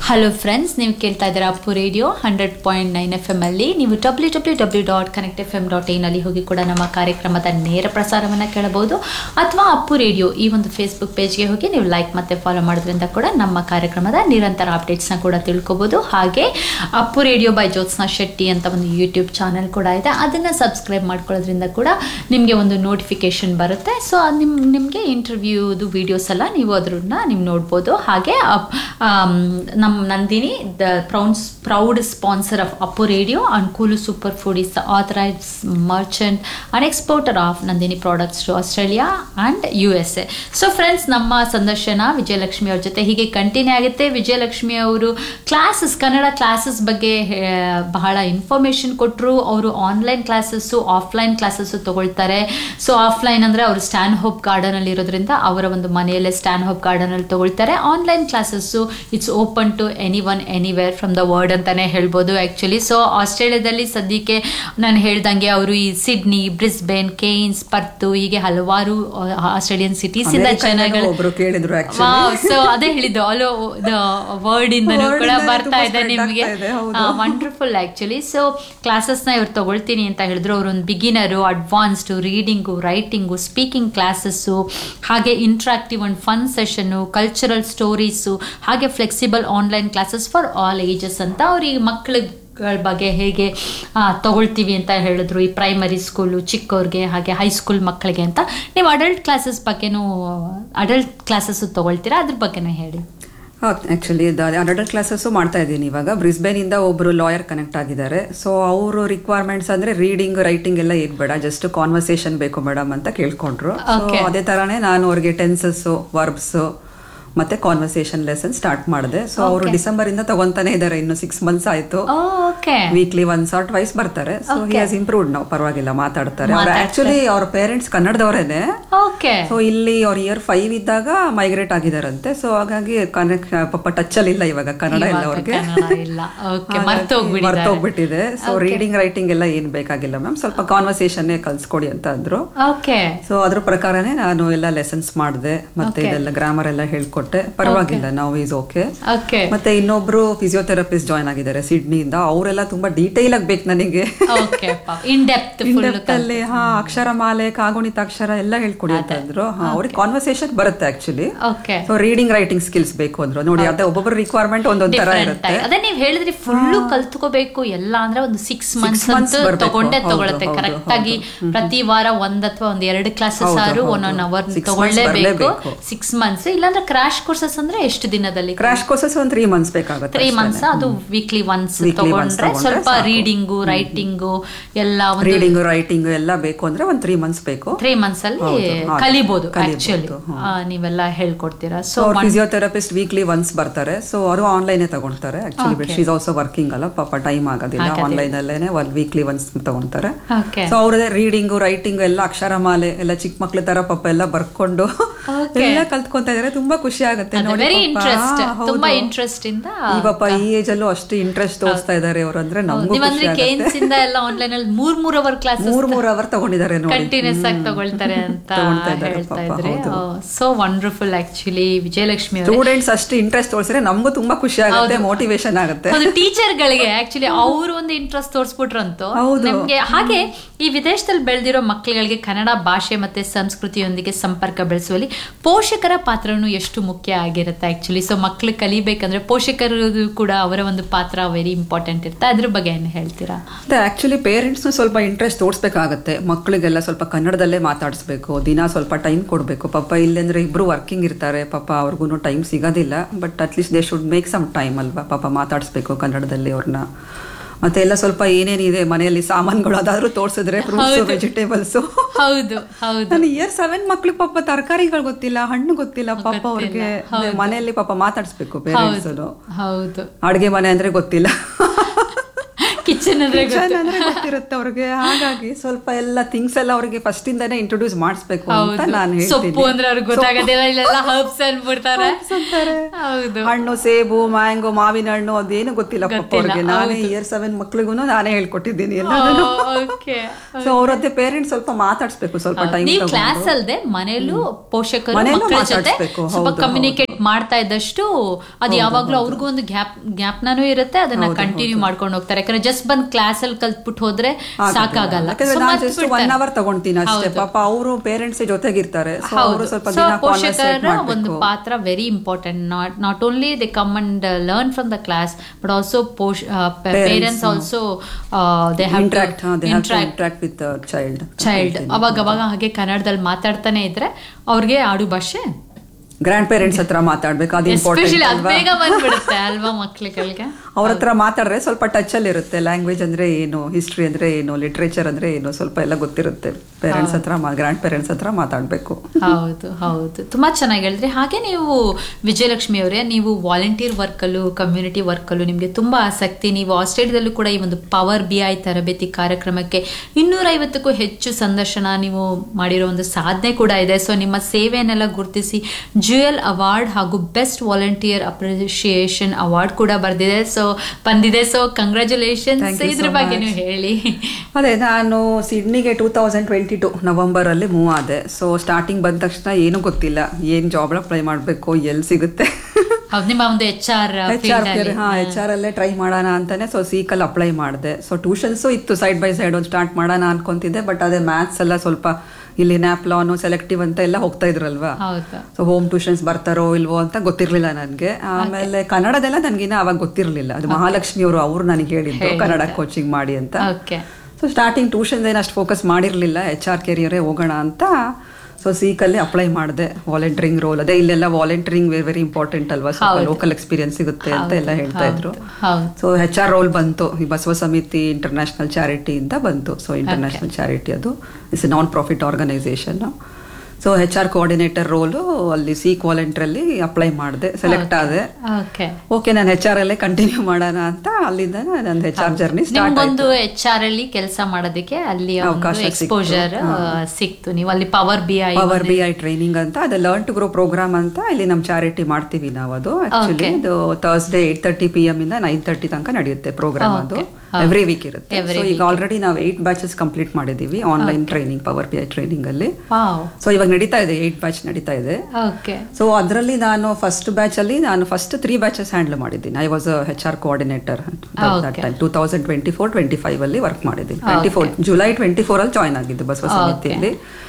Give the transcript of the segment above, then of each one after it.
Hello friends ನೀವು ಕೇಳ್ತಾ ಇದ್ದೀರಾ Appu radio hundred point nine F M ಅಲ್ಲಿ ನೀವು W W W dot connect F M dot ಇನಲ್ಲಿ ಹೋಗಿ ಕೂಡ ನಮ್ಮ ಕಾರ್ಯಕ್ರಮದ ನೇರ ಪ್ರಸಾರವನ್ನು ಕೇಳಬಹುದು ಅಥವಾ ಅಪ್ಪು ರೇಡಿಯೋ ಈ ಒಂದು ಫೇಸ್ಬುಕ್ ಪೇಜ್ಗೆ ಹೋಗಿ ನೀವು ಲೈಕ್ ಮತ್ತೆ ಫಾಲೋ ಮಾಡೋದ್ರಿಂದ ಕೂಡ ನಮ್ಮ ಕಾರ್ಯಕ್ರಮದ ನಿರಂತರ ಅಪ್ಡೇಟ್ಸ್ನ ಕೂಡ ತಿಳ್ಕೊಬೋದು ಹಾಗೆ ಅಪ್ಪು ರೇಡಿಯೋ ಬೈ ಜ್ಯೋತ್ಸ್ನಾ ಶೆಟ್ಟಿ ಅಂತ ಒಂದು ಯೂಟ್ಯೂಬ್ ಚಾನಲ್ ಕೂಡ ಇದೆ ಅದನ್ನು ಸಬ್ಸ್ಕ್ರೈಬ್ ಮಾಡ್ಕೊಳ್ಳೋದ್ರಿಂದ ಕೂಡ ನಿಮಗೆ ಒಂದು ನೋಟಿಫಿಕೇಶನ್ ಬರುತ್ತೆ ಸೊ ನಿಮ್ ನಿಮಗೆ ಇಂಟರ್ವ್ಯೂದು ವೀಡಿಯೋಸ್ ಎಲ್ಲ ನೀವು ಅದನ್ನ ನೀವು ನೋಡ್ಬೋದು ಹಾಗೆ ಅಪ್- ಆಮ್, ನಮ್ಮ ನಂದಿನಿ ದ ಪ್ರೌನ್ಸ್ proud sponsor of Appu radio and cool super food is the authorise merchant and exporter of Nandini products to Australia and U S A so friends ನಮ್ಮ ಸಂದರ್ಶನ ವಿಜಯಲಕ್ಷ್ಮಿ ಅವ್ರ ಜೊತೆ ಹೀಗೆ ಕಂಟಿನ್ಯೂ ಆಗುತ್ತೆ ವಿಜಯಲಕ್ಷ್ಮಿ ಅವರು ಕ್ಲಾಸಸ್ ಕನ್ನಡ ಕ್ಲಾಸಸ್ ಬಗ್ಗೆ ಹೇ- ಬಹಳ ಇನ್ಫಾರ್ಮೇಶನ್ ಕೊಟ್ಟರು ಅವರು ಆನ್ಲೈನ್ ಕ್ಲಾಸಸ್ಸು ಆಫ್ಲೈನ್ ಕ್ಲಾಸಸ್ಸು ತಗೊಳ್ತಾರೆ ಸೊ ಆಫ್ಲೈನ್ ಅಂದರೆ ಅವರು ಸ್ಟ್ಯಾನ್ ಹೋಪ್ ಗಾರ್ಡನಲ್ಲಿ ಇರೋದ್ರಿಂದ ಅವರ ಒಂದು ಮನೆಯಲ್ಲೇ ಸ್ಟ್ಯಾನ್ ಹೋಪ್ ಗಾರ್ಡನಲ್ಲಿ ತಗೊಳ್ತಾರೆ online classes it's open to anyone anywhere from the world ಅಂತಾನೆ ಹೇಳ್ಬೋದು ಆ್ಯಕ್ಚುಲಿ ಸೊ ಆಸ್ಟ್ರೇಲಿಯಾದಲ್ಲಿ ಸದ್ಯಕ್ಕೆ ನಾನು ಹೇಳ್ದಂಗೆ ಅವರು ಈ ಸಿಡ್ನಿ ಬ್ರಿಸ್ಬೇನ್ ಕೇನ್ಸ್ ಪರ್ತು ಹೀಗೆ ಹಲವಾರು ಆಸ್ಟ್ರೇಲಿಯನ್ ಸಿಟೀಸ್ ಇಂದ ಅಮೆರಿಕದಿಂದ ಜನಗಳು ಒಬ್ರು ಕೇಳಿದ್ರು actually. ಸೊ ಅದೇ ಹೇಳಿದ್ದು ಆಲ್ ದ ವರ್ಡ್ ಇಂದನೂ Word ಕೂಡ ಇಂದಾನೆ ಬರ್ತಾ ತುಂಬಾ ಇದೆ spread ನಿಮಗೆ ಆಗ್ತಾ ಇದೆ, ಹೌದು. ವಂಡರ್ಫುಲ್ ಆಕ್ಚುಲಿ ಸೊ ಕ್ಲಾಸಸ್ನ ಇವ್ರು ತಗೊಳ್ತೀನಿ ಅಂತ ಹೇಳಿದ್ರು ಅವರೊಂದು beginner advanced reading writing speaking classes ಹಾಗೆ interactive and fun session cultural stories ಹಾಗೆ flexible online classes for all ages ಅಂತ ಅವ್ರಿಗೆ ಮಕ್ಕಳಿಗೆ ಗಳ ಬಗ್ಗೆ ಹೇಗೆ ಆ, ತಗೊಳ್ತೀವಿ ಅಂತ ಹೇಳಿದ್ರು ಈ ಪ್ರೈಮರಿ ಸ್ಕೂಲು ಚಿಕ್ಕವ್ರಿಗೆ ಹಾಗೆ ಹೈಸ್ಕೂಲ್ ಮಕ್ಕಳಿಗೆ ಅಂತ ನೀವು ಅಡಲ್ಟ್ ಕ್ಲಾಸಸ್ ಬಗ್ಗೆನೂ ಅಡಲ್ಟ್ ಕ್ಲಾಸಸ್ಸು ತಗೊಳ್ತೀರಾ ಅದ್ರ ಬಗ್ಗೆನೂ ಹೇಳಿ ಆಕ್ಚುಲಿ ಅಡಲ್ಟ್ ಕ್ಲಾಸಸ್ಸು ಮಾಡ್ತಾ ಇದ್ದೀನಿ ಇವಾಗ ಬ್ರಿಸ್ಬೇನ್ ಇಂದ ಒಬ್ರು ಲಾಯರ್ ಕನೆಕ್ಟ್ ಆಗಿದ್ದಾರೆ ಸೊ ಅವರು ರಿಕ್ವೈರ್ಮೆಂಟ್ಸ್ ಅಂದ್ರೆ ರೀಡಿಂಗ್ ರೈಟಿಂಗ್ ಎಲ್ಲ ಏನ್ ಬೇಡ ಜಸ್ಟ್ ಕಾನ್ವರ್ಸೇಷನ್ ಬೇಕು ಮೇಡಮ್ ಅಂತ ಕೇಳ್ಕೊಂಡ್ರು ಸೊ Okay. ಅದೇ ತರಾನೇ ನಾನು ಅವ್ರಿಗೆ ಟೆನ್ಸಸ್ ವರ್ಬ್ಸ್ ಮತ್ತೆ ಕಾನ್ವರ್ಸೇಷನ್ ಲೆಸನ್ ಸ್ಟಾರ್ಟ್ ಮಾಡಿದೆ ಸೊ ಅವರು Okay. ಡಿಸೆಂಬರ್ ಇಂದ ತಗೊಂತಾನೆ ಇದ್ದಾರೆ ಇನ್ನು ಸಿಕ್ಸ್ ಮಂತ್ಸ್ ಆಯ್ತು okay weekly once or twice ಬರ್ತಾರೆ ಸೊ ಹಿ ಹ್ಯಾಸ್ ಇಂಪ್ರೂವ್ಡ್ ನಾವು ಪರವಾಗಿಲ್ಲ ಮಾತಾಡ್ತಾರೆ ಅವ್ರ ಮಾತಾಡ್ತಾರೆ. ಆಕ್ಚುಲಿ ಅವ್ರ ಪೇರೆಂಟ್ಸ್ ಕನ್ನಡದವರೇನೆ ಓಕೆ ಸೊ ಇಲ್ಲಿ ಅವ್ರ ಇಯರ್ ಫೈವ್ ಇದ್ದಾಗ ಮೈಗ್ರೇಟ್ ಆಗಿದಾರಂತೆ ಸೊ ಹಾಗಾಗಿ ಕನೆಕ್ಟ್ ಪಾಪ ಟಚ್ ಅಲ್ಲಿ ಇಲ್ಲ ಇವಾಗ ಕನ್ನಡ ಇಲ್ಲ ಇವಾಗ ಅವ್ರಿಗೆ ಕನ್ನಡ ಇಲ್ಲ. Okay, ಮರ್ತೋಗ್ಬಿಟ್ಟಿದ್ದಾರೆ. ಮರ್ತೋಗ್ಬಿಟ್ಟಿದೆ ಸೊ ರೀಡಿಂಗ್ ರೈಟಿಂಗ್ ಎಲ್ಲ ಏನ್ ಬೇಕಾಗಿಲ್ಲ ಮ್ಯಾಮ್ ಸ್ವಲ್ಪ ಕಾನ್ವರ್ಸೇಷನ್ ಕಲ್ಸ್ಕೊಡಿ ಅಂತ ಅಂದ್ರು ಓಕೆ ಸೊ ಅದ್ರ ಪ್ರಕಾರನೇ ನಾನು ಎಲ್ಲ ಲೆಸನ್ಸ್ ಮಾಡಿದೆ ಮತ್ತೆ Okay. ಇದೆಲ್ಲ ಗ್ರಾಮರ್ ಎಲ್ಲ ಹೇಳ್ಕೊಟ್ಟೆ ಪರವಾಗಿಲ್ಲ ನಾವು ಈಸ್ ಓಕೆ ಓಕೆ ಮತ್ತೆ ಇನ್ನೊಬ್ರು ಫಿಸಿಯೋಥೆರಪಿಸ್ಟ್ ಜಾಯ್ನ್ ಆಗಿದ್ದಾರೆ ಸಿಡ್ನಿಯಿಂದ ಅವರೆಲ್ಲ ತುಂಬಾ ಡೀಟೇಲ್ ಆಗಿ ಬೇಕು ನನಗೆ okay in depth In full depth ಅಲ್ಲಿ ಹಾ ಅಕ್ಷರ ಮಾಲೆ ಕಾಗುಣಿತ ಅಕ್ಷರ ಎಲ್ಲ ಹೇಳ್ಕೊಡಿ ಅಂತ ಅಂದ್ರು ಹಾ, ಅವ್ರಿಗೆ ಕಾನ್ವರ್ಸೇಷನ್ ಬರುತ್ತೆ actually okay so reading writing skills ಬೇಕು ಅಂದ್ರು ನೋಡಿ ಅದೇ ಒಬ್ಬೊಬ್ಬರ ರಿಕ್ವೈರ್ಮೆಂಟ್ ಒಂದೊಂದ್ ತರ ಡಿಫ್ರೆಂಟ್ ಇರುತ್ತೆ ಅದೇ ನೀವು ಹೇಳಿದ್ರಿ ಫುಲ್ಲು ಕಲ್ತ್ಕೋಬೇಕು ಎಲ್ಲ ಅಂದ್ರೆ ಒಂದು ಸಿಕ್ಸ್ ಮಂತ್ಸ್ months ಅಂತೂ ಬರ್ಬೇಕು. ತಗೊಂಡೇ ಹೌದು, ತಗೊಳುತ್ತೆ ಹೌದು, ಕರೆಕ್ಟ್ ಆಗಿ ಪ್ರತಿ ವಾರ ಒಂದ್ ಅಥವಾ ಒಂದ್ ಎರಡು ಕ್ಲಾಸಸ್ ಹೌದು, ಆರು ಹೌದು. One one hour Six months ತಗೊಳ್ಳೇಬೇಕು ಬರ್ಲೇಬೇಕು. ಸಿಕ್ಸ್ ಮಂತ್ಸ್ ಇಲ್ಲಾಂದ್ರೆ ಕ್ರಾಶ್ ಕೋರ್ಸಸ್ ಅಂದ್ರೆ ಎಷ್ಟು ದಿನದಲ್ಲಿ ಕ್ರಾಶ್ ಕೋರ್ಸಸ್ ಒಂದ್ ತ್ರೀ ಮಂತ್ಸ್ ಬೇಕಾಗುತ್ತೆ ತ್ರೀ ಅಷ್ಟೇನೆ. ಮಂತ್ಸ್ ಅದು ವೀಕ್ಲಿ ಒನ್ಸ್ Weekly once ತಗೊಂಡ್ರೆ ತಗೊಂಡ್ರೆ ಸ್ವಲ್ಪ ಸಾಕು. ರೀಡಿಂಗು ರೈಟಿಂಗು ಎಲ್ಲ ಒಂದು ರೀಡಿಂಗ್ ರೈಟಿಂಗ್ ಎಲ್ಲ ಬೇಕು ಅಂದ್ರೆ ಒಂದ್ ತ್ರೀ ಮಂತ್ಸ್ ಬೇಕು ತ್ರೀ ಮಂತ್ಸ್ ಅಲ್ಲಿ ಹೌದು, ಹೌದು. ಕಲಿಬಹುದು ಕಲಿಬೋದು, ಆಕ್ಚುಲಿ ನೀವೆಲ್ಲ ಹೇಳ್ಕೊಡ್ತೀರಾ ಸೊ ಅವ್ರ ಫಿಸಿಯೋಥೆರಪಿಸ್ಟ್ ವೀಕ್ಲಿ ಒನ್ಸ್ ಬರ್ತಾರೆ ಸೊ ಅವರು ಆನ್ಲೈನ್ ತಗೊಂತಾರೆ actually Okay. She's also working ಅಲ್ಲ ಪಾಪ ಟೈಮ್ ಆಗೋದಿಲ್ಲ ಆಗೋದಿಲ್ಲ. ಆನ್ಲೈನ್ ಅಲ್ಲೇನೆ ಒಂದ್ ವೀಕ್ಲಿ ಒನ್ಸ್ ತಗೊಂತಾರೆ ಓಕೆ ಸೊ ಅವ್ರದೇ ರೀಡಿಂಗ್ ರೈಟಿಂಗ್ ಎಲ್ಲ ಅಕ್ಷರ ಮಾಲೆ ಎಲ್ಲ ಚಿಕ್ಕ ಮಕ್ಳ ತರ ಪಾಪ ಎಲ್ಲ ಬರ್ಕೊಂಡು Okay. ಎಲ್ಲ ಕಲ್ತ್ಕೊಂತ ಇದಾರೆ ತುಂಬಾ ಖುಷಿ ಆಗುತ್ತೆ ನೋಡಿ ವೆರಿ ಪಾಪ. ಇಂಟ್ರೆಸ್ಟ್ ಹಾ, ಹೌದು. ತುಂಬಾ ಇಂಟ್ರೆಸ್ಟ್ ಇಂದ ಈ ಪಾಪ ಈ ಏಜ್ ಅಲ್ಲೂ ಅಷ್ಟು ಇಂಟ್ರೆಸ್ಟ್ ತೋರಿಸ್ತಾ ಇದಾರೆ ಅವರು ಅಂದ್ರೆ ನಮಗೂ ನೀವಂದ್ರೆ ಖುಷಿ ಕೇನ್ಸ್ ಆಗುತ್ತೆ ಇಂದ ಎಲ್ಲ ಆನ್ಲೈನ್ ಅಲ್ಲಿ ಮೂರ್ ಮೂರ್ ಅವರ್ ಕ್ಲಾಸ್ ಮೂರ್ ಮೂರ್ ಅವರ್ ತಗೊಂಡಿದ್ದಾರೆ ನೋಡಿ ಕಂಟಿನ್ಯೂಸ್ ಆಗಿ ತಗೊಳ್ತಾರೆ ಅಂತ ತಗೊಳ್ತಾ ಇದ್ದಾರೆ ಹೇಳ್ತಾ ಪಾಪ, ಇದ್ರೆ ಹೌದು. ಸೊ ವಂಡರ್ಫುಲ್ ಆಕ್ಚುಲಿ ವಿಜಯಲಕ್ಷ್ಮಿ ಅವರು ಸ್ಟೂಡೆಂಟ್ಸ್ ಅಷ್ಟು ಇಂಟ್ರೆಸ್ಟ್ ತೋರಿಸಿದ್ರೆ ನಮಗೂ ತುಂಬಾ ಖುಷಿ ಆಗುತ್ತೆ ಮೋಟಿವೇಶನ್ ಆಗುತ್ತೆ ಹೌದು ಟೀಚರ್ ಗಳಿಗೆ ಆಕ್ಚುಲಿ ಅವರು ಒಂದು ಇಂಟ್ರೆಸ್ಟ್ ತೋರಿಸ್ಬಿಟ್ರಂತೂ ಹೌದು. ನಮ್ಗೆ ಹಾಗೆ ಈ ವಿದೇಶದಲ್ಲಿ ಬೆಳೆದಿರೋ ಮಕ್ಕಳುಗಳಿಗೆ ಕನ್ನಡ ಭಾಷೆ ಮತ್ತೆ ಸಂಸ್ಕೃತಿಯೊಂದಿಗೆ ಸಂಪರ್ಕ ಬೆಳೆಸುವಲ್ಲಿ ಪೋಷಕರ ಪಾತ್ರನೂ ಎಷ್ಟು ಮುಖ್ಯ ಆಗಿರುತ್ತೆ ಆಕ್ಚುಲಿ ಸೊ ಮಕ್ಕಳು ಕಲಿಬೇಕಂದ್ರೆ ಪೋಷಕರು ಕೂಡ ಅವರ ಒಂದು ಪಾತ್ರ ವೆರಿ ಇಂಪಾರ್ಟೆಂಟ್ ಇರುತ್ತೆ ಅದ್ರ ಬಗ್ಗೆ ಏನು ಹೇಳ್ತೀರಾ ಮತ್ತೆ ಆಕ್ಚುಲಿ ಪೇರೆಂಟ್ಸ್ನು ಸ್ವಲ್ಪ ಇಂಟ್ರೆಸ್ಟ್ ತೋರಿಸ್ಬೇಕಾಗತ್ತೆ ಮಕ್ಕಳಿಗೆಲ್ಲ ಸ್ವಲ್ಪ ಕನ್ನಡದಲ್ಲೇ ಮಾತಾಡಿಸ್ಬೇಕು ದಿನ ಸ್ವಲ್ಪ ಟೈಮ್ ಕೊಡಬೇಕು ಪಾಪ ಇಲ್ಲೆಂದ್ರೆ ಇಬ್ರು ವರ್ಕಿಂಗ್ ಇರ್ತಾರೆ ಪಾಪ ಅವ್ರಿಗೂ ಟೈಮ್ ಸಿಗೋದಿಲ್ಲ but at least they should make some time ಅಲ್ವಾ ಪಾಪ ಮಾತಾಡಿಸ್ಬೇಕು ಕನ್ನಡದಲ್ಲಿ ಅವ್ರನ್ನ ಮತ್ತೆ ಎಲ್ಲ ಸ್ವಲ್ಪ ಏನೇನಿದೆ ಮನೆಯಲ್ಲಿ ಸಾಮಾನುಗಳು ಅದಾದ್ರೂ ತೋರಿಸಿದ್ರೆ ಫ್ರೂಟ್ಸ್ ವೆಜಿಟೇಬಲ್ಸ್ ಹೌದು ಹೌದು ನಾನು ಇಯರ್ ಸೆವೆನ್ ಮಕ್ಳಿಗೆ ಪಾಪ ತರಕಾರಿಗಳು ಗೊತ್ತಿಲ್ಲ ಹಣ್ಣು ಗೊತ್ತಿಲ್ಲ ಪಾಪ ಅವ್ರಿಗೆ ಮನೆಯಲ್ಲಿ ಪಾಪ ಮಾತಾಡಿಸ್ಬೇಕು ಪೇರೆಂಟ್ಸ್ ಹೌದು ಹೌದು ಅಡ್ಗೆ ಮನೆ ಅಂದ್ರೆ ಗೊತ್ತಿಲ್ಲ ಕಿಚನ್ ಕಿಚನ್ ಅಂದ್ರೆ Kitchen ಅಂದ್ರೆ ಗೊತ್ತಿರುತ್ತೆ ಅವ್ರಿಗೆ ಹಾಗಾಗಿ ಸ್ವಲ್ಪ ಎಲ್ಲ ಥಿಂಗ್ಸ್ ಎಲ್ಲ ಅವ್ರಿಗೆ ಫಸ್ಟ್ ಇಂದಾನೆ ಇಂಟ್ರೊಡ್ಯೂಸ್ ಮಾಡಿಸ್ಬೇಕು ಅಂತ ನಾನು ಹೇಳ್ತೀನಿ ಸೊಪ್ಪು ಅಂದ್ರೆ ಅವ್ರಿಗೆ ಗೊತ್ತಾಗದಿಲ್ಲ ಇಲ್ಲೆಲ್ಲ ಹರ್ಬ್ಸ್ ಅನ್ಬಿಡ್ತಾರೆ Herbs ಅಂತಾರೆ. ಹೌದು ಹಣ್ಣು ಸೇಬು ಮ್ಯಾಂಗೋ ಮಾವಿನ ಹಣ್ಣು ಅದೇನು ಗೊತ್ತಿಲ್ಲ ಪಾಪ ಗೊತ್ತಿಲ್ಲ, ಅವ್ರಿಗೆ ನಾನೇ ಇಯರ್ ಸೆವೆನ್ ಮಕ್ಳಿಗೂ ನಾನೇ ಹೇಳ್ಕೊಟ್ಟಿದ್ದೀನಿ ಎಲ್ಲ ಓಕೆ ಸೊ ಅವ್ರದ್ದೇ ಪೇರೆಂಟ್ಸ್ ಸ್ವಲ್ಪ ಮಾತಾಡ್ಸ್ಬೇಕು ಸ್ವಲ್ಪ ಟೈಮ್ ನೀವು ಕ್ಲಾಸ್ ಅಲ್ದೆ ಮನೇಲೂ ಪೋಷಕರು ಮನೇಲೂ ಮಕ್ಕಳ ಜೊತೆ ಮಾತಾಡ್ಸ್ಬೇಕು, ಸ್ವಲ್ಪ ಹೌದು, ಕಮ್ಯುನಿಕೇಟ್ ಮಾಡ್ತಾ ಇದ್ದಷ್ಟು ಅದು ಯಾವಾಗ್ಲೂ ಅವ್ರಿಗೂ ಒಂದು ಗ್ಯಾಪ್ ಜ್ಞಾಪನೂ ಇರುತ್ತೆ ಅದನ್ನ ಕಂಟಿನ್ಯೂ ಮಾಡ್ಕೊಂಡು ಹೋಗ್ತಾರೆ ಯಾಕಂದ್ರೆ ಜಸ್ಟ್ ಬಂದ್ ಕ್ಲಾಸ್ ಅಲ್ಲಿ ಕಲ್ತ್ಬಿಟ್ಟು ಹೋದ್ರೆ ಸಾಕಾಗಲ್ಲ ಯಾಕಂದ್ರೆ So ನಾನು ಮರ್ತ್ ಜಸ್ಟ್ ಬಿಡ್ತಾರೆ. ಒನ್ ಅವರ್ ತಗೊಂತೀನಿ ಅಷ್ಟೇ ಪಾಪ ಅವರು ಪೇರೆಂಟ್ಸ್ ಜೊತೆಗಿರ್ತಾರೆ ಸೊ ಅವರು ಹೌದು ಸ್ವಲ್ಪ ಸೊ ದಿನ ಪೋಷಕರ ಕಾನ್ವರ್ಸೇಟ್ ಒಂದು ಮಾಡಬೇಕು ಪಾತ್ರ very important not not only they come and learn from the class but also ಪೋಷ್ parents also they have interact they have to interact interact with child child ಅವಾಗ ಅವಾಗ ಹಾಗೆ ಕನ್ನಡದಲ್ಲಿ ಮಾತಾಡ್ತಾನೆ ಇದ್ರೆ ಅವ್ರಿಗೆ ಆಡು ಭಾಷೆ ಗ್ರ್ಯಾಂಡ್ ಪೇರೆಂಟ್ಸ್ ಹತ್ರ ಮಾತಾಡ್ಬೇಕು ಅದು ಎಸ್ಪೆಷಲಿ ಇಂಪಾರ್ಟೆಂಟ್ ಅದು ಅಲ್ವಾ ಬೇಗ ಬಂದ್ಬಿಡುತ್ತೆ ಅಲ್ವಾ ಮಕ್ಳುಗಳಿಗೆ ಅವ್ರ ಹತ್ರ ಮಾತಾಡ್ರೆ ಸ್ವಲ್ಪ ಟಚ್ ಅಲ್ಲಿ ಇರುತ್ತೆ ಲ್ಯಾಂಗ್ವೇಜ್ ಅಂದ್ರೆ ಏನು ಹಿಸ್ಟ್ರಿ ಅಂದ್ರೆ ಏನು ಲಿಟ್ರೇಚರ್ ಅಂದ್ರೆ ಏನು ಸ್ವಲ್ಪ ಎಲ್ಲ ಗೊತ್ತಿರುತ್ತೆ ಪೇರೆಂಟ್ಸ್ ಹತ್ರ ಗ್ರ್ಯಾಂಡ್ ಪೇರೆಂಟ್ಸ್ ಹತ್ರ ಮಾತಾಡ್ಬೇಕು ಹೌದು ಹೌದು ತುಂಬಾ ಚೆನ್ನಾಗಿ ಹೇಳಿದ್ರಿ ಹಾಗೆ ನೀವು ವಿಜಯಲಕ್ಷ್ಮಿ ಅವರೇ ನೀವು ವಾಲಂಟಿಯರ್ ವರ್ಕಲ್ಲೂ ಕಮ್ಯುನಿಟಿ ವರ್ಕಲ್ಲೂ ನಿಮಗೆ ತುಂಬಾ ಆಸಕ್ತಿ ನೀವು ಆಸ್ಟ್ರೇಲಿಯಾದಲ್ಲೂ ಕೂಡ ಈ ಒಂದು ಪವರ್ ಬಿ ಐ ತರಬೇತಿ ಕಾರ್ಯಕ್ರಮಕ್ಕೆ ಇನ್ನೂರೈವತ್ತಕ್ಕೂ ಹೆಚ್ಚು ಸಂದರ್ಶನ ನೀವು ಮಾಡಿರೋ ಒಂದು ಸಾಧನೆ ಕೂಡ ಇದೆ ಸೊ ನಿಮ್ಮ ಸೇವೆಯನ್ನೆಲ್ಲ ಗುರುತಿಸಿ ಜುಯಲ್ ಅವಾರ್ಡ್ ಹಾಗೂ ಬೆಸ್ಟ್ ವಾಲಂಟಿಯರ್ ಅಪ್ರಿಸಿಯೇಷನ್ ಅವಾರ್ಡ್ ಕೂಡ ಬರ್ದಿದೆ ಸೊ ಬಂದಿದೆ ಸೊ Thank ಕಂಗ್ರ್ಯಾಚುಲೇಷನ್ಸ್ you ಇದ್ರ so ಬಗ್ಗೆ much. ನೀವು ಹೇಳಿ ಅದೇ ನಾನು ಸಿಡ್ನಿಗೆ ಟೂ ತೌಸಂಡ್ ಟ್ವೆಂಟಿ ಟು ನವಂಬರಲ್ಲಿ ಮೂವ್ ಆದೆ ಸೊ ಸ್ಟಾರ್ಟಿಂಗ್ ಬಂದ ತಕ್ಷಣ ಏನೂ ಗೊತ್ತಿಲ್ಲ ಏನು ಜಾಬ್ ಅಪ್ಲೈ ಮಾಡಬೇಕು ಎಲ್ಲಿ ಸಿಗುತ್ತೆ ಹೌದು ನಿಮ್ಮ ಒಂದು ಎಚ್ ಆರ್ ಎಚ್ ಆರ್ ಹಾ ಎಚ್ ಆರ್ ಅಲ್ಲೇ ಟ್ರೈ ಮಾಡೋಣ ಅಂತಾನೆ ಸೊ ಸೀಕಲ್ಲಿ ಅಪ್ಲೈ ಮಾಡಿದೆ ಸೊ ಟ್ಯೂಷನ್ಸು ಇತ್ತು ಸೈಡ್ ಬೈ ಸೈಡ್ ಒಂದು ಸ್ಟಾರ್ಟ್ ಮಾಡೋಣ ಅನ್ಕೊಂತಿದ್ದೆ ಬಟ್ ಅದೇ ಮ್ಯಾಥ್ಸ್ ಎಲ್ಲ ಸ್ವಲ್ಪ ಇಲ್ಲಿ ನ್ಯಾಪ್ಲಾನು ಸೆಲೆಕ್ಟಿವ್ ಅಂತ ಎಲ್ಲ ಹೋಗ್ತಾ ಇದ್ರಲ್ವಾ ಹೌದು ಸೊ ಹೋಮ್ ಟ್ಯೂಷನ್ಸ್ ಬರ್ತಾರೋ ಇಲ್ವೋ ಅಂತ ಗೊತ್ತಿರಲಿಲ್ಲ ನನಗೆ ಆಮೇಲೆ ಕನ್ನಡದೆಲ್ಲ ನನಗಿನ್ನ ಅವಾಗ ಗೊತ್ತಿರಲಿಲ್ಲ ಅದು ಮಹಾಲಕ್ಷ್ಮಿ ಅವರು ಅವ್ರು ನನಗೆ ಹೇಳಿದ್ದು ಕನ್ನಡ ಕೋಚಿಂಗ್ ಮಾಡಿ ಅಂತ ಓಕೆ ಸೊ ಸ್ಟಾರ್ಟಿಂಗ್ ಟ್ಯೂಷನ್ಸ್ ಏನು ಅಷ್ಟು ಫೋಕಸ್ ಮಾಡಿರಲಿಲ್ಲ ಎಚ್ ಆರ್ ಕೆರಿಯರೇ ಹೋಗೋಣ ಅಂತ ಸೊ ಸೀಕಲ್ಲಿ ಅಪ್ಲೈ ಮಾಡಿದೆ ವಾಲಂಟಿಯರಿಂಗ್ ರೋಲ್ ಅದೇ ಇಲ್ಲೆಲ್ಲ ವಾಲಂಟಿಯರಿಂಗ್ ವೆರಿ ವೆರಿ ಇಂಪಾರ್ಟೆಂಟ್ ಅಲ್ವಾ ಸ್ವಲ್ಪ ಲೋಕಲ್ ಎಕ್ಸ್ಪೀರಿಯನ್ಸ್ ಸಿಗುತ್ತೆ ಅಂತ ಎಲ್ಲ ಹೇಳ್ತಾ ಇದ್ರು ಹೌದು ಸೊ ಹೆಚ್ ಆರ್ ರೋಲ್ ಬಂತು ಈ ಬಸವ ಸಮಿತಿ ಇಂಟರ್ನ್ಯಾಷನಲ್ ಚಾರಿಟಿ ಅಂತ ಬಂತು ಸೊ ಇಂಟರ್ನ್ಯಾಷನಲ್ ಚಾರಿಟಿ ಅದು it's non profit organisation so H R coordinator role ಅಲ್ಲಿ ಸೀಕ್ ವಾಲಂಟ್ರಲ್ಲಿ ಅಪ್ಲೈ ಮಾಡಿದೆ ಸೆಲೆಕ್ಟ್ ಆದೆ ಓಕೆ ಓಕೆ ನಾನು ಹೆಚ್ ಆರ್ ಅಲ್ಲೇ ಕಂಟಿನ್ಯೂ ಮಾಡೋಣ ಅಂತ ಅಲ್ಲಿಂದ ನನ್ನ ಹೆಚ್ ಆರ್ ಜರ್ನಿ ಸ್ಟಾರ್ಟ್ ನಿಮ್ಗೊಂದು ಎಚ್ ಆರ್ ಅಲ್ಲಿ ಕೆಲಸ ಮಾಡೋದಕ್ಕೆ ಅಲ್ಲಿ ಅವಕಾಶ ಸಿಕ್ತು. ಎಕ್ಸ್ಪೋಜರ್ ಸಿಕ್ತು ನೀವು ಅಲ್ಲಿ power B I power B I training ಅಂತ ಅದು ಲರ್ನ್ ಟು ಗ್ರೋ ಪ್ರೋಗ್ರಾಮ್ ಅಂತ ಇಲ್ಲಿ ನಮ್ಮ ಚಾರಿಟಿ ಮಾಡ್ತೀವಿ ನಾವು ಅದು ಆಕ್ಚುಲಿ ಇದು Thursday eight thirty P M ಇಂದ ನೈನ್ ತರ್ಟಿ ತನಕ ನಡೆಯುತ್ತೆ ಪ್ರೋಗ್ರಾಮ್ ಅದು ಎವ್ರಿ ವೀಕ್ ಇರುತ್ತೆ ಸೊ ಈಗ ಆಲ್ರೆಡಿ ನಾವು ಏಟ್ ಬ್ಯಾಚಸ್ ಕಂಪ್ಲೀಟ್ ಮಾಡಿದೀವಿ online training power B I training ಅಲ್ಲಿ ವಾವ್ ಸೊ ಇವಾಗ ನಡೀತಾ ಇದೆ ಏಟ್ ಬ್ಯಾಚ್ ನಡೀತಾ ಇದೆ ಓಕೆ ಸೊ ಅದರಲ್ಲಿ ನಾನು ಫಸ್ಟ್ ಬ್ಯಾಚ್ ಅಲ್ಲಿ ನಾನು ಫಸ್ಟ್ ತ್ರೀ ಬ್ಯಾಚಸ್ ಹ್ಯಾಂಡಲ್ ಮಾಡಿದ್ದೀನಿ I was H R coordinator two thousand twenty four twenty five ಅಲ್ಲಿ ವರ್ಕ್ ಮಾಡಿದ್ದೀನಿ twenty four July twenty four ಅಲ್ಲಿ ಜಾಯ್ನ್ ಆಗಿದ್ದು ಬಸವ ಸಮಿತಿಯಲ್ಲಿ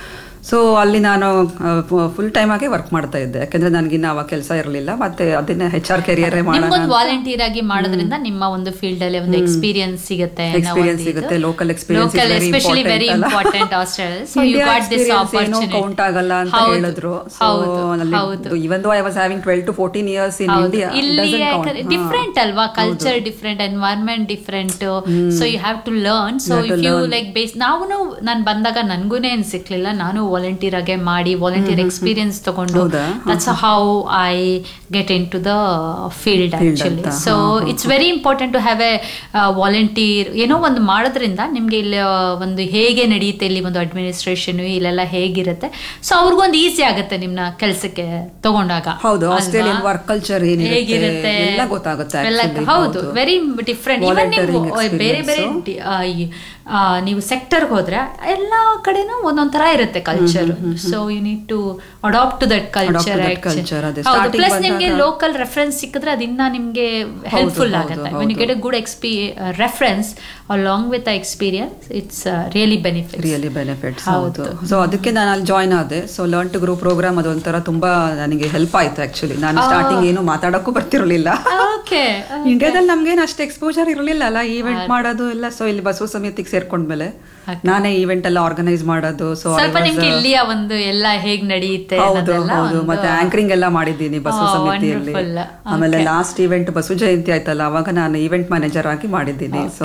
ಸೊ ಅಲ್ಲಿ ನಾನು ಫುಲ್ ಟೈಮ್ ಆಗಿ ವರ್ಕ್ ಮಾಡ್ತಾ ಇದ್ದೆ ಯಾಕಂದ್ರೆ ನನಗಿನ್ನ ಅವಾಗ ಕೆಲಸ ಇರಲಿಲ್ಲ ಮತ್ತೆ ಅದನ್ನ ಹೆಚ್ ಆರ್ ಕೆರಿಯರೇ ಮಾಡೋಣ ನಿಮ್ಗೊಂದು ವಾಲಂಟಿಯರ್ ಆಗಿ ಮಾಡೋದ್ರಿಂದ ನಿಮ್ಮ ಒಂದು ಫೀಲ್ಡ್ ಅಲ್ಲಿ ಒಂದು ಎಕ್ಸ್ಪೀರಿಯನ್ಸ್ ಸಿಗುತ್ತೆ Experience ಸಿಗುತ್ತೆ. Local experience is very especially important very ಅಲ್ಲ? Important Australia so you India got this experience ಏನೋ ಆಪರ್ಚುನಿಟಿ ಕೌಂಟ್ ಆಗಲ್ಲ ಅಂತ ಹೇಳಿದ್ರು so even though I was having twelve to fourteen years in India ಇಲ್ಲಿ different ಅಲ್ವಾ culture different environment different so you have to learn so if you like base ನಾವು ನಾನು ಬಂದಾಗ ನನ್ಗೂನೇ ಏನ್ ಸಿಕ್ಲಿಲ್ಲ ನಾನು ವಾಲಂಟಿಯರ್ ಆಗಿ ಮಾಡಿ ವಾಲಂಟಿಯರ್ ಎಕ್ಸ್ಪೀರಿಯನ್ಸ್ ತಗೊಂಡು ಹೌದಾ? That's how I get into the field actually ಅಂತ. So it's very important to have a volunteer ಏನೋ ಒಂದು ಮಾಡೋದ್ರಿಂದ ನಿಮ್ಗೆ ಇಲ್ಲಿ ಆ, ಒಂದು ಹೇಗೆ ನಡೆಯುತ್ತೆ ಇಲ್ಲಿ ಒಂದು ಅಡ್ಮಿನಿಸ್ಟ್ರೇಷನ್ ಇಲ್ಲೆಲ್ಲ ಹೇಗಿರುತ್ತೆ ಸೊ ಅವ್ರಿಗೊಂದು ಈಸಿ ಆಗುತ್ತೆ ನಿಮ್ನ ಕೆಲಸಕ್ಕೆ ತಗೊಂಡಾಗ ಹೌದು ಅಲ್ವಾ? ಆಸ್ಟ್ರೇಲಿಯನ್ ವರ್ಕ್ ಕಲ್ಚರ್ ಏನಿರುತ್ತೆ ಹೇಗಿರುತ್ತೆ ಎಲ್ಲ ಗೊತ್ತಾಗುತ್ತೆ ಎಲ್ಲ actually. ಹೌದು ವೆರಿ ಡಿಫ್ರೆಂಟ್ ಇವನ್ ನೀವು Volunteering ಬೇರೆ ಬೇರೆ experience. ಡಿ- ಆ, ಈ, ಆ, ನೀವು ಸೆಕ್ಟರ್ಗೆ ಹೋದ್ರೆ ಎಲ್ಲ ಕಡೆನೂ ಒಂದೊಂದ್ ತರ ಇರುತ್ತೆ culture so you need to adapt to that culture that culture, ಅದೇ starting ಪ್ಲಸ್ ಬಂದಾಗ- ನಿಮ್ಗೆ ಲೋಕಲ್ ರೆಫರೆನ್ಸ್ ಸಿಕ್ಕಿದ್ರೆ ಅದಿನ್ನ ನಿಮ್ಗೆ ಹೆಲ್ಪ್ಫುಲ್ ಹೌದು, ಆಗುತ್ತೆ ಹೌದು. When you get a good ಎಕ್ಸ್ಪಿ reference along with experience it's really benefit really benefits ಹೌದು ಸೊ ಅದಕ್ಕೆ ನಾನು ಅಲ್ಲಿ ಜಾಯ್ನ್ ಆದೆ so learn to grow programme ಅದೊಂಥರ ತುಂಬಾ ನನಗೆ ಹೆಲ್ಪ್ ಆಯ್ತು ಆಕ್ಚುಲಿ ನಾನು ಸ್ಟಾರ್ಟಿಂಗ್ ಏನು ಮಾತಾಡಕ್ಕೂ ಬರ್ತಿರ್ಲಿಲ್ಲ ಓಕೆ ಇಂಡಿಯಾದಲ್ಲಿ ನಮ್ಗೇನು ಅಷ್ಟು ಎಕ್ಸ್ಪೋಜರ್ ಇರಲಿಲ್ಲ ಅಲ್ಲ ಈವೆಂಟ್ ಮಾಡೋದು ಎಲ್ಲ ಸೊ ಇಲ್ಲಿ ಬಸವ ಸಮಿತಿಗೆ ಸೇರ್ಕೊಂಡ್ಮೇಲೆ ನಾನೇ ಈವೆಂಟ್ ಎಲ್ಲ ಆರ್ಗನೈಸ್ ಮಾಡೋದು ಸೊ ಸ್ವಲ್ಪ ನಿಮ್ಗೆ ಇಲ್ಲಿಯ ಒಂದು ಎಲ್ಲ ಹೇಗ್ ನಡೆಯುತ್ತೆ ಹೌದು ಅನ್ನೋದೆಲ್ಲ ಹೌದು ಒಂದು- ಮತ್ತೆ ಆಂಕರಿಂಗ್ ಎಲ್ಲ ಮಾಡಿದ್ದೀನಿ ಬಸವ Oh, ಸಮಿತಿಯಲ್ಲಿ wonderful. ಆಮೇಲೆ ಲಾಸ್ಟ್ ಇವೆಂಟ್ ಬಸವ ಜಯಂತಿ ಆಯ್ತಲ್ಲ ಅವಾಗ ನಾನು ಇವೆಂಟ್ ಮ್ಯಾನೇಜರ್ ಆಗಿ ಮಾಡಿದ್ದೀನಿ so I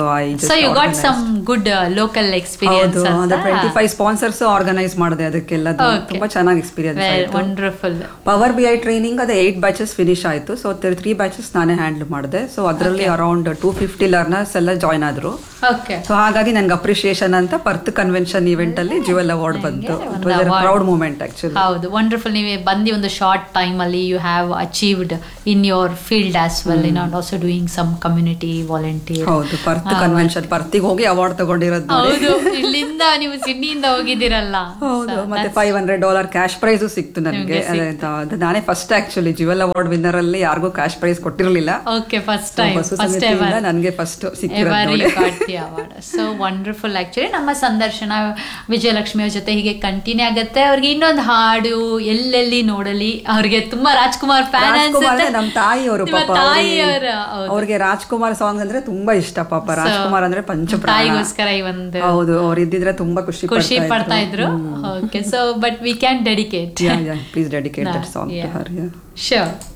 so you got some good local experience ಹೌದು ಅಂದ್ರೆ ಟ್ವೆಂಟಿ ಫೈವ್ ಸ್ಪಾನ್ಸರ್ಸ್ ಆರ್ಗನೈಸ್ ಮಾಡಿದೆ ಅದಕ್ಕೆಲ್ಲ Okay. ತುಂಬಾ ಚೆನ್ನಾಗಿ ಎಕ್ಸ್ಪೀರಿಯನ್ಸ್ ಆಯ್ತು wonderful power B I training ಅದೇ ಏಟ್ ಬ್ಯಾಚಸ್ ಫಿನಿಶ್ ಆಯ್ತು ಸೊ ತ್ರೀ ಬ್ಯಾಚಸ್ ನಾನೇ ಹ್ಯಾಂಡಲ್ ಮಾಡಿದೆ ಸೊ ಅದರಲ್ಲಿ ಅರೌಂಡ್ ಟೂ ಫಿಫ್ಟಿ ಲರ್ನರ್ಸ್ ಎಲ್ಲ ಜಾಯ್ನ್ ಆದ್ರು ಓಕೆ ಸೊ ಹಾಗಾಗಿ ನನ್ಗೆ ಅಪ್ರಿಶಿಯೇಷನ್ ಅಂತ ಪರ್ತ್ ಕನ್ವೆನ್ಷನ್ ಇವೆಂಟ್ ಅಲ್ಲಿ ಜುವೆಲ್ ಅವಾರ್ಡ್ ಬಂತು ಒಂದು it award. Proud moment actually ಹೌದು ವಂಡರ್ಫುಲ್ ನೀವು ಬಂದು ಒಂದು ಶಾರ್ಟ್ ಟೈಮ್ ಅಲ್ಲಿ you have achieved in your field as well in and also doing some community volunteer ಹೌದು ಪರ್ತ್ ಕನ್ವೆನ್ಷನ್ ಪರ್ತಿಗೆ ಹೋಗಿ ಅವಾರ್ಡ್ ತಗೊಂಡಿರೋದು ನೋಡಿ. ಹೌದು ಇಲ್ಲಿಂದ ನೀವು ಸಿಡ್ನಿಯಿಂದ ಹೋಗಿದ್ದೀರಲ್ಲ ಹೌದು ಮತ್ತೆ five hundred dollar cash prize ಸಿಕ್ತು ನನಗೆ ಅದು ನಾನೇ first actually jewel award winner ಅಲ್ಲಿ ಯಾರಿಗೂ ಕ್ಯಾಶ್ ಪ್ರೈಸ್ ಕೊಟ್ಟಿರಲಿಲ್ಲ ಓಕೆ ಫಸ್ಟ್ ಟೈಮ್ ಬಸು ಫಸ್ಟ್ ಸಮಿತಿಯಿಂದ ಎವರ್ ನನಗೆ ಫಸ್ಟ್ ಸಿಕ್ಕಿರೋದು ಎವರ್ ನೋಡಿ got the award so wonderful actually ನಮ್ಮ ಸಂದರ್ಶನ ವಿಜಯಲಕ್ಷ್ಮಿ ಅವ್ರ ಜೊತೆ ಹೀಗೆ ಕಂಟಿನ್ಯೂ ಆಗುತ್ತೆ ಅವ್ರಿಗೆ ಇನ್ನೊಂದು ಹಾಡು ಎಲ್ಲೆಲ್ಲಿ ನೋಡಲಿ ಅವ್ರಿಗೆ ತುಂಬಾ ರಾಜ್ಕುಮಾರ್ ಫ್ಯಾನ್ ರಾಜ್ಕುಮಾರ್ ಅನ್ಸುತ್ತೆ ಅಂದ್ರೆ ನಮ್ ತಾಯಿಯವರು ನಿಮ್ಮ ಪಾಪ ತಾಯಿಯವರ ಅವ್ರಿಗೆ ರಾಜ್ಕುಮಾರ್ ಸಾಂಗ್ ಅಂದ್ರೆ ತುಂಬಾ ಇಷ್ಟ ಪಾಪ ರಾಜ್ಕುಮಾರ್ ಅಂದ್ರೆ ಪಂಚಪ್ರಾಣ ತಾಯಿಗೋಸ್ಕರ ಈ ಒಂದು ಹೌದು ಅವ್ರು ಇದ್ದಿದ್ರೆ ತುಂಬಾ ಖುಷಿ ಖುಷಿ ಪಡ್ತಾ ಇದ್ರು okay so but we can dedicate please dedicate that song to her sure